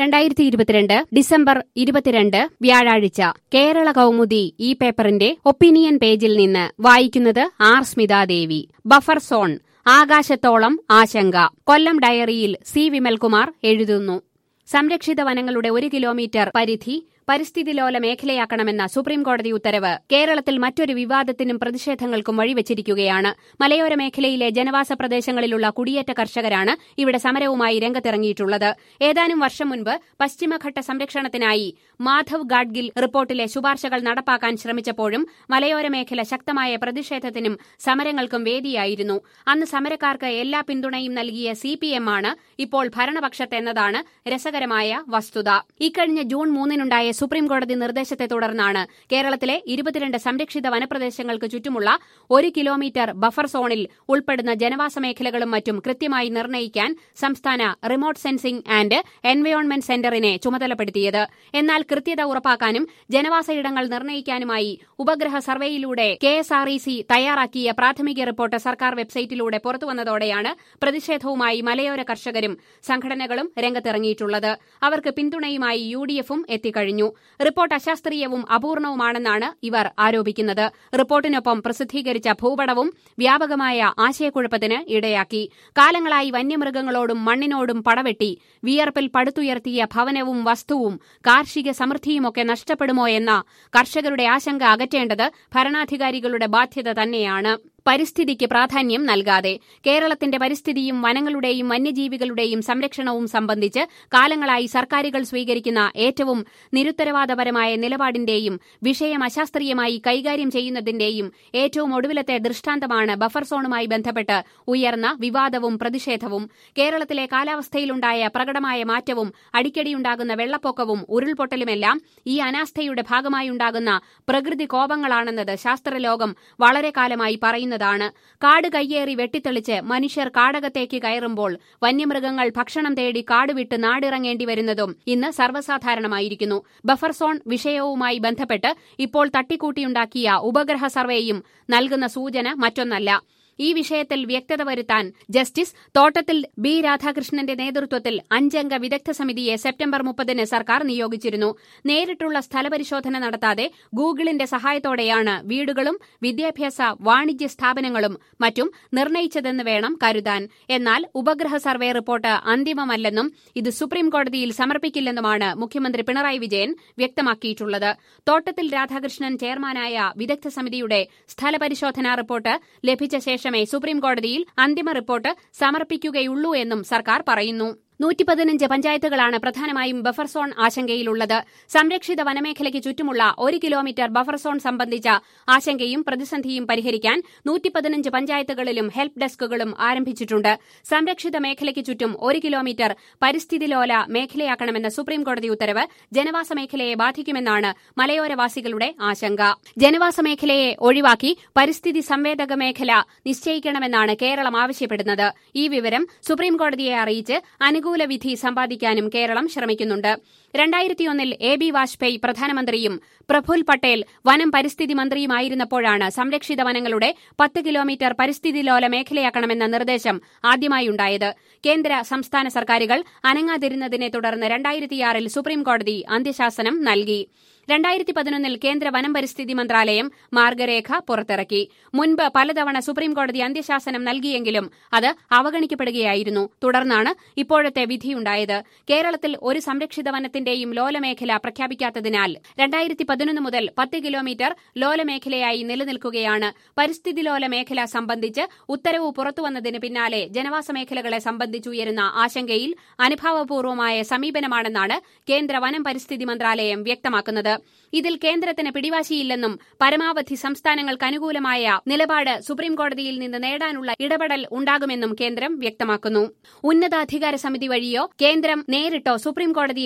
രണ്ടായിരത്തി ഇരുപത്തിരണ്ട് ഡിസംബർ ഇരുപത്തിരണ്ട് വ്യാഴാഴ്ച കേരള കൗമുദി ഈ പേപ്പറിന്റെ ഒപ്പീനിയൻ പേജിൽ നിന്ന് വായിക്കുന്നത് ആർ സ്മിതാദേവി ബഫർ സോൺ ആകാശത്തോളം ആശങ്ക കൊല്ലം ഡയറിയിൽ സി വിമൽകുമാർ എഴുതുന്നു സംരക്ഷിത വനങ്ങളുടെ ഒരു കിലോമീറ്റർ പരിധി പരിസ്ഥിതിലോല മേഖലയാക്കണമെന്ന സുപ്രീംകോടതി ഉത്തരവ് കേരളത്തിൽ മറ്റൊരു വിവാദത്തിനും പ്രതിഷേധങ്ങൾക്കും വഴിവെച്ചിരിക്കുകയാണ് മലയോര മേഖലയിലെ ജനവാസ പ്രദേശങ്ങളിലുള്ള കുടിയേറ്റ കർഷകരാണ് ഇവിടെ സമരവുമായി രംഗത്തിറങ്ങിയിട്ടുള്ളത് ഏതാനും വർഷം മുൻപ് പശ്ചിമഘട്ട സംരക്ഷണത്തിനായി മാധവ് ഗാഡ്ഗിൽ റിപ്പോർട്ടിലെ ശുപാർശകൾ നടപ്പാക്കാൻ ശ്രമിച്ചപ്പോഴും മലയോര മേഖല ശക്തമായ പ്രതിഷേധത്തിനും സമരങ്ങൾക്കും വേദിയായിരുന്നു അന്ന് സമരക്കാർക്ക് എല്ലാ പിന്തുണയും നൽകിയ സിപിഎം ആണ് ഇപ്പോൾ ഭരണപക്ഷത്തെന്നതാണ് രസകരമായ വസ്തുത ഇക്കഴിഞ്ഞ ജൂൺ മൂന്നിനുണ്ടായ സുപ്രീംകോടതി നിർദ്ദേശത്തെ തുടർന്നാണ് കേരളത്തിലെ ഇരുപത്തിരണ്ട് സംരക്ഷിത വനപ്രദേശങ്ങൾക്ക് ചുറ്റുമുള്ള ഒരു കിലോമീറ്റർ ബഫർ സോണിൽ ഉൾപ്പെടുന്ന ജനവാസ മേഖലകളും മറ്റും കൃത്യമായി നിർണ്ണയിക്കാൻ സംസ്ഥാന റിമോട്ട് സെൻസിംഗ് ആൻഡ് എൻവയോൺമെന്റ് സെന്ററിനെ ചുമതലപ്പെടുത്തിയത് എന്നാൽ കൃത്യത ഉറപ്പാക്കാനും ജനവാസ ഇടങ്ങൾ നിർണ്ണയിക്കാനുമായി ഉപഗ്രഹ സർവേയിലൂടെ K S R E C തയ്യാറാക്കിയ പ്രാഥമിക റിപ്പോർട്ട് സർക്കാർ വെബ്സൈറ്റിലൂടെ പുറത്തുവന്നതോടെയാണ് പ്രതിഷേധവുമായി മലയോര കർഷകരും സംഘടനകളും രംഗത്തിറങ്ങിയിട്ടുള്ളത് അവർക്ക് പിന്തുണയുമായി യു ഡി എഫും എത്തിക്കഴിഞ്ഞു റിപ്പോർട്ട് അശാസ്ത്രീയവും അപൂർണവുമാണെന്നാണ് ഇവർ ആരോപിക്കുന്നത് റിപ്പോർട്ടിനൊപ്പം പ്രസിദ്ധീകരിച്ച ഭൂപടവും വ്യാപകമായ ആശയക്കുഴപ്പത്തിന് ഇടയാക്കി കാലങ്ങളായി വന്യമൃഗങ്ങളോടും മണ്ണിനോടും പടവെട്ടി വിയർപ്പിൽ പടുത്തുയർത്തിയ ഭവനവും വസ്തുവും കാർഷിക സമൃദ്ധിയുമൊക്കെ നഷ്ടപ്പെടുമോ എന്ന കർഷകരുടെ ആശങ്ക അകറ്റേണ്ടത് ഭരണാധികാരികളുടെ ബാധ്യത തന്നെയാണ് പരിസ്ഥിതിക്ക് പ്രാധാന്യം നൽകാതെ കേരളത്തിന്റെ പരിസ്ഥിതിയും വനങ്ങളുടെയും വന്യജീവികളുടെയും സംരക്ഷണവും സംബന്ധിച്ച് കാലങ്ങളായി സർക്കാരുകൾ സ്വീകരിക്കുന്ന ഏറ്റവും നിരുത്തരവാദപരമായ നിലപാടിന്റെയും വിഷയം അശാസ്ത്രീയമായി കൈകാര്യം ചെയ്യുന്നതിന്റെയും ഏറ്റവും ഒടുവിലത്തെ ദൃഷ്ടാന്തമാണ് ബഫർ സോണുമായി ബന്ധപ്പെട്ട് ഉയർന്ന വിവാദവും പ്രതിഷേധവും കേരളത്തിലെ കാലാവസ്ഥയിലുണ്ടായ പ്രകടമായ മാറ്റവും അടിക്കടിയുണ്ടാകുന്ന വെള്ളപ്പൊക്കവും ഉരുൾപൊട്ടലുമെല്ലാം ഈ അനാസ്ഥയുടെ ഭാഗമായുണ്ടാകുന്ന പ്രകൃതി കോപങ്ങളാണെന്നത് ശാസ്ത്രലോകം വളരെ കാലമായി പറയുന്നതാണ് കാട് കയ്യേറി വെട്ടിത്തെളിച്ച് മനുഷ്യർ കാടകത്തേക്ക് കയറുമ്പോൾ വന്യമൃഗങ്ങൾ ഭക്ഷണം തേടി കാട് വിട്ട് നാടിറങ്ങേണ്ടി വരുന്നതും ഇന്ന് സർവ്വസാധാരണമായിരിക്കുന്നു ബഫർ സോൺ വിഷയവുമായി ബന്ധപ്പെട്ട് ഇപ്പോൾ തട്ടിക്കൂട്ടിയുണ്ടാക്കിയ ഉപഗ്രഹ സർവേയും നൽകുന്ന സൂചന മറ്റൊന്നല്ല ഈ വിഷയത്തിൽ വ്യക്തത വരുത്താൻ ജസ്റ്റിസ് തോട്ടത്തിൽ ബി രാധാകൃഷ്ണന്റെ നേതൃത്വത്തിൽ അഞ്ചംഗ വിദഗ്ധ സമിതിയെ സെപ്റ്റംബർ മുപ്പതിന് സർക്കാർ നിയോഗിച്ചിരുന്നു നേരിട്ടുള്ള സ്ഥലപരിശോധന നടത്താതെ ഗൂഗിളിന്റെ സഹായത്തോടെയാണ് വീടുകളും വിദ്യാഭ്യാസ വാണിജ്യ സ്ഥാപനങ്ങളും മറ്റും നിർണയിച്ചതെന്ന് വേണം കരുതാൻ എന്നാൽ ഉപഗ്രഹ സർവേ റിപ്പോർട്ട് അന്തിമമല്ലെന്നും ഇത് സുപ്രീംകോടതിയിൽ സമർപ്പിക്കില്ലെന്നുമാണ് മുഖ്യമന്ത്രി പിണറായി വിജയൻ വ്യക്തമാക്കിയിട്ടുള്ളത് തോട്ടത്തിൽ രാധാകൃഷ്ണൻ ചെയർമാനായ വിദഗ്ധ സമിതിയുടെ സ്ഥലപരിശോധനാ റിപ്പോർട്ട് ലഭിച്ച ശേഷം ശേഷമേ സുപ്രീംകോടതിയിൽ അന്തിമ റിപ്പോർട്ട് സമർപ്പിക്കുകയുള്ളൂ എന്നും സർക്കാർ പറയുന്നു നൂറ്റി പതിനഞ്ച് പഞ്ചായത്തുകളാണ് പ്രധാനമായും ബഫർ സോൺ ആശങ്കയിലുള്ളത് സംരക്ഷിത വനമേഖലയ്ക്ക് ചുറ്റുമുള്ള ഒരു കിലോമീറ്റർ ബഫർ സോൺ സംബന്ധിച്ച ആശങ്കയും പ്രതിസന്ധിയും പരിഹരിക്കാൻ നൂറ്റി പതിനഞ്ച് പഞ്ചായത്തുകളിലും ഹെൽപ്പ് ഡെസ്കുകളും ആരംഭിച്ചിട്ടുണ്ട് സംരക്ഷിത മേഖലയ്ക്ക് ചുറ്റും ഒരു കിലോമീറ്റർ പരിസ്ഥിതിലോല മേഖലയാക്കണമെന്ന സുപ്രീംകോടതി ഉത്തരവ് ജനവാസ മേഖലയെ ബാധിക്കുമെന്നാണ് മലയോരവാസികളുടെ ആശങ്ക ജനവാസ മേഖലയെ ഒഴിവാക്കി പരിസ്ഥിതി സംവേദക മേഖല നിശ്ചയിക്കണമെന്നാണ് കേരളം ആവശ്യപ്പെടുന്നത് ഈ വിവരം സുപ്രീംകോടതിയെ അറിയിച്ച് അനുകൂല വിധി സമ്പാദിക്കാനും കേരളം ശ്രമിക്കുന്നുണ്ട് രണ്ടായിരത്തിയൊന്നിൽ എ ബി വാജ്പേയി പ്രധാനമന്ത്രിയും പ്രഫുൽ പട്ടേൽ വനം പരിസ്ഥിതി മന്ത്രിയുമായിരുന്നപ്പോഴാണ് സംരക്ഷിത വനങ്ങളുടെ പത്ത് കിലോമീറ്റർ പരിസ്ഥിതിലോല മേഖലയാക്കണമെന്ന നിർദ്ദേശം ആദ്യമായുണ്ടായത് കേന്ദ്ര സംസ്ഥാന സർക്കാരുകൾ അനങ്ങാതിരുന്നതിനെ തുടർന്ന് രണ്ടായിരത്തിയാറിൽ സുപ്രീംകോടതി അന്ത്യശാസനം നൽകി രണ്ടായിരത്തി പതിനൊന്നിൽ കേന്ദ്ര വനം പരിസ്ഥിതി മന്ത്രാലയം മാർഗരേഖ പുറത്തിറക്കി മുൻപ് പലതവണ സുപ്രീംകോടതി അന്ത്യശാസനം നൽകിയെങ്കിലും അത് അവഗണിക്കപ്പെടുകയായിരുന്നു തുടർന്നാണ് ഇപ്പോഴത്തെ വിധിയുണ്ടായത് കേരളത്തിൽ ഒരു സംരക്ഷിത വനത്തിന്റെയും ലോലമേഖല പ്രഖ്യാപിക്കാത്തതിനാൽ രണ്ടായിരത്തി പതിനൊന്ന് മുതൽ പത്ത് കിലോമീറ്റർ ലോലമേഖലയായി നിലനിൽക്കുകയാണ് പരിസ്ഥിതി ലോല മേഖല സംബന്ധിച്ച് ഉത്തരവ് പുറത്തുവന്നതിന് പിന്നാലെ ജനവാസ മേഖലകളെ സംബന്ധിച്ചുയരുന്ന ആശങ്കയിൽ അനുഭാവപൂർവമായ സമീപനമാണെന്നാണ് കേന്ദ്ര വനം പരിസ്ഥിതി മന്ത്രാലയം വ്യക്തമാക്കുന്നത് ഇതിൽ കേന്ദ്രത്തിന് പിടിവാശിയില്ലെന്നും പരമാവധി സംസ്ഥാനങ്ങൾക്ക് അനുകൂലമായ നിലപാട് സുപ്രീംകോടതിയിൽ നിന്ന് നേടാനുള്ള ഇടപെടൽ ഉണ്ടാകുമെന്നും കേന്ദ്രം വ്യക്തമാക്കുന്നു ഉന്നതാധികാര സമിതി വഴിയോ കേന്ദ്രം നേരിട്ടോ സുപ്രീംകോടതിയെ സമീപിക്കും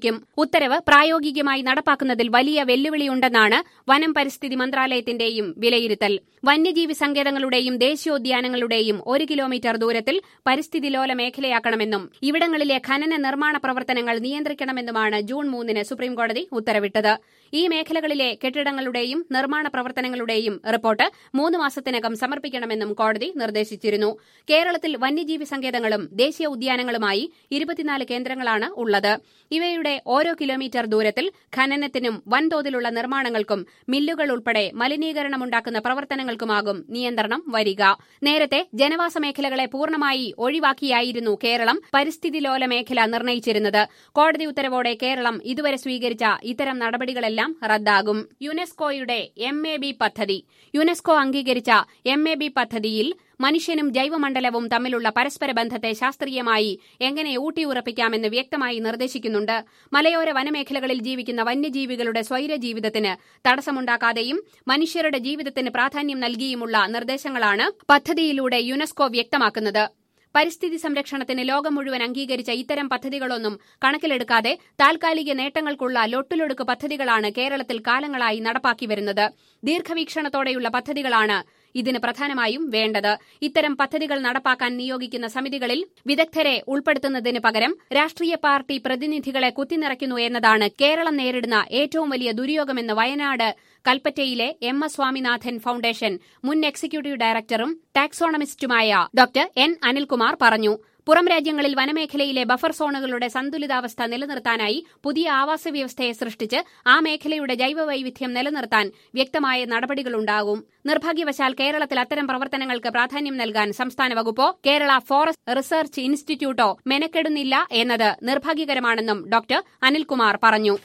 നിശ്ചയിക്കും ഉത്തരവ് പ്രായോഗികമായി നടപ്പാക്കുന്നതിൽ വലിയ വെല്ലുവിളിയുണ്ടെന്നാണ് വനം പരിസ്ഥിതി മന്ത്രാലയത്തിന്റെയും വിലയിരുത്തൽ വന്യജീവി സങ്കേതങ്ങളുടെയും ദേശീയോദ്യാനങ്ങളുടെയും ഒരു കിലോമീറ്റർ ദൂരത്തിൽ പരിസ്ഥിതി ലോല മേഖലയാക്കണമെന്നും ഇവിടങ്ങളിലെ ഖനന നിർമ്മാണ പ്രവർത്തനങ്ങൾ നിയന്ത്രിക്കണമെന്നുമാണ് ജൂൺ മൂന്നിന് സുപ്രീംകോടതി ഉത്തരവിട്ടത് ഈ മേഖലകളിലെ കെട്ടിടങ്ങളുടെയും നിർമ്മാണ പ്രവർത്തനങ്ങളുടെയും റിപ്പോർട്ട് മൂന്ന് മാസത്തിനകം സമർപ്പിക്കണമെന്നും കോടതി നിർദ്ദേശിച്ചിരുന്നു കേരളത്തിൽ വന്യജീവി സങ്കേതങ്ങളും ദേശീയ ഉദ്യാനങ്ങളുമായി ഇരുപത്തിനാല് കേന്ദ്രങ്ങളാണ് ഉള്ളത് ഇവയുടെ ഓരോ കിലോമീറ്റർ ദൂരത്തിൽ ഖനനത്തിനും വൻതോതിലുള്ള നിർമ്മാണങ്ങൾക്കും മില്ലുകൾ ഉൾപ്പെടെ മലിനീകരണമുണ്ടാക്കുന്ന പ്രവർത്തനങ്ങൾക്കുമാകും നിയന്ത്രണം വരിക നേരത്തെ ജനവാസ മേഖലകളെ പൂർണ്ണമായി ഒഴിവാക്കിയായിരുന്നു കേരളം പരിസ്ഥിതി ലോല മേഖല നിർണയിച്ചിരുന്നത് കോടതി ഉത്തരവോടെ കേരളം ഇതുവരെ സ്വീകരിച്ച ഇത്തരം നടപടികളെല്ലാം റദ്ദാകും യുനെസ്കോയുടെ എം എ ബി പദ്ധതി യുനെസ്കോ അംഗീകരിച്ച എം എ ബി പദ്ധതിയിൽ മനുഷ്യനും ജൈവമണ്ഡലവും തമ്മിലുള്ള പരസ്പര ബന്ധത്തെ ശാസ്ത്രീയമായി എങ്ങനെ ഊട്ടിയുറപ്പിക്കാമെന്ന് വ്യക്തമായി നിർദ്ദേശിക്കുന്നുണ്ട് മലയോര വനമേഖലകളിൽ ജീവിക്കുന്ന വന്യജീവികളുടെ സ്വൈര ജീവിതത്തിന് തടസ്സമുണ്ടാക്കാതെയും മനുഷ്യരുടെ ജീവിതത്തിന് പ്രാധാന്യം നൽകിയുമുള്ള നിർദ്ദേശങ്ങളാണ് പദ്ധതിയിലൂടെ യുനെസ്കോ വ്യക്തമാക്കുന്നത് പരിസ്ഥിതി സംരക്ഷണത്തിന് ലോകം മുഴുവൻ അംഗീകരിച്ച ഇത്തരം പദ്ധതികളൊന്നും കണക്കിലെടുക്കാതെ താൽക്കാലിക നേട്ടങ്ങൾക്കുള്ള ലൊട്ടിലൊടുക്ക് പദ്ധതികളാണ് കേരളത്തിൽ കാലങ്ങളായി നടപ്പാക്കി വരുന്നത് ദീർഘവീക്ഷണത്തോടെയുള്ള പദ്ധതികളാണ് ഇതിന് പ്രധാനമായും വേണ്ടത് ഇത്തരം പദ്ധതികൾ നടപ്പാക്കാൻ നിയോഗിക്കുന്ന സമിതികളിൽ വിദഗ്ധരെ ഉൾപ്പെടുത്തുന്നതിന് പകരം രാഷ്ട്രീയ പാർട്ടി പ്രതിനിധികളെ കുത്തിനിറയ്ക്കുന്നു എന്നതാണ് കേരളം നേരിടുന്ന ഏറ്റവും വലിയ ദുര്യോഗമെന്ന് വയനാട് കൽപ്പറ്റയിലെ എം എസ് സ്വാമിനാഥൻ ഫൌണ്ടേഷൻ മുൻ എക്സിക്യൂട്ടീവ് ഡയറക്ടറും ടാക്സോണമിസ്റ്റുമായ ഡോക്ടർ എൻ അനിൽകുമാർ പറഞ്ഞു പുറം രാജ്യങ്ങളിൽ വനമേഖലയിലെ ബഫർ സോണുകളുടെ സന്തുലിതാവസ്ഥ നിലനിർത്താനായി പുതിയ ആവാസ വ്യവസ്ഥയെ സൃഷ്ടിച്ച് ആ മേഖലയുടെ ജൈവവൈവിധ്യം നിലനിർത്താൻ വ്യക്തമായ നടപടികളുണ്ടാകും നിർഭാഗ്യവശാൽ കേരളത്തിൽ അത്തരം പ്രവർത്തനങ്ങൾക്ക് പ്രാധാന്യം നൽകാൻ സംസ്ഥാന വകുപ്പോ കേരള ഫോറസ്റ്റ് റിസർച്ച് ഇൻസ്റ്റിറ്റ്യൂട്ടോ മെനക്കെടുന്നില്ല എന്നത് നിർഭാഗ്യകരമാണെന്നും ഡോക്ടർ അനിൽകുമാർ പറഞ്ഞു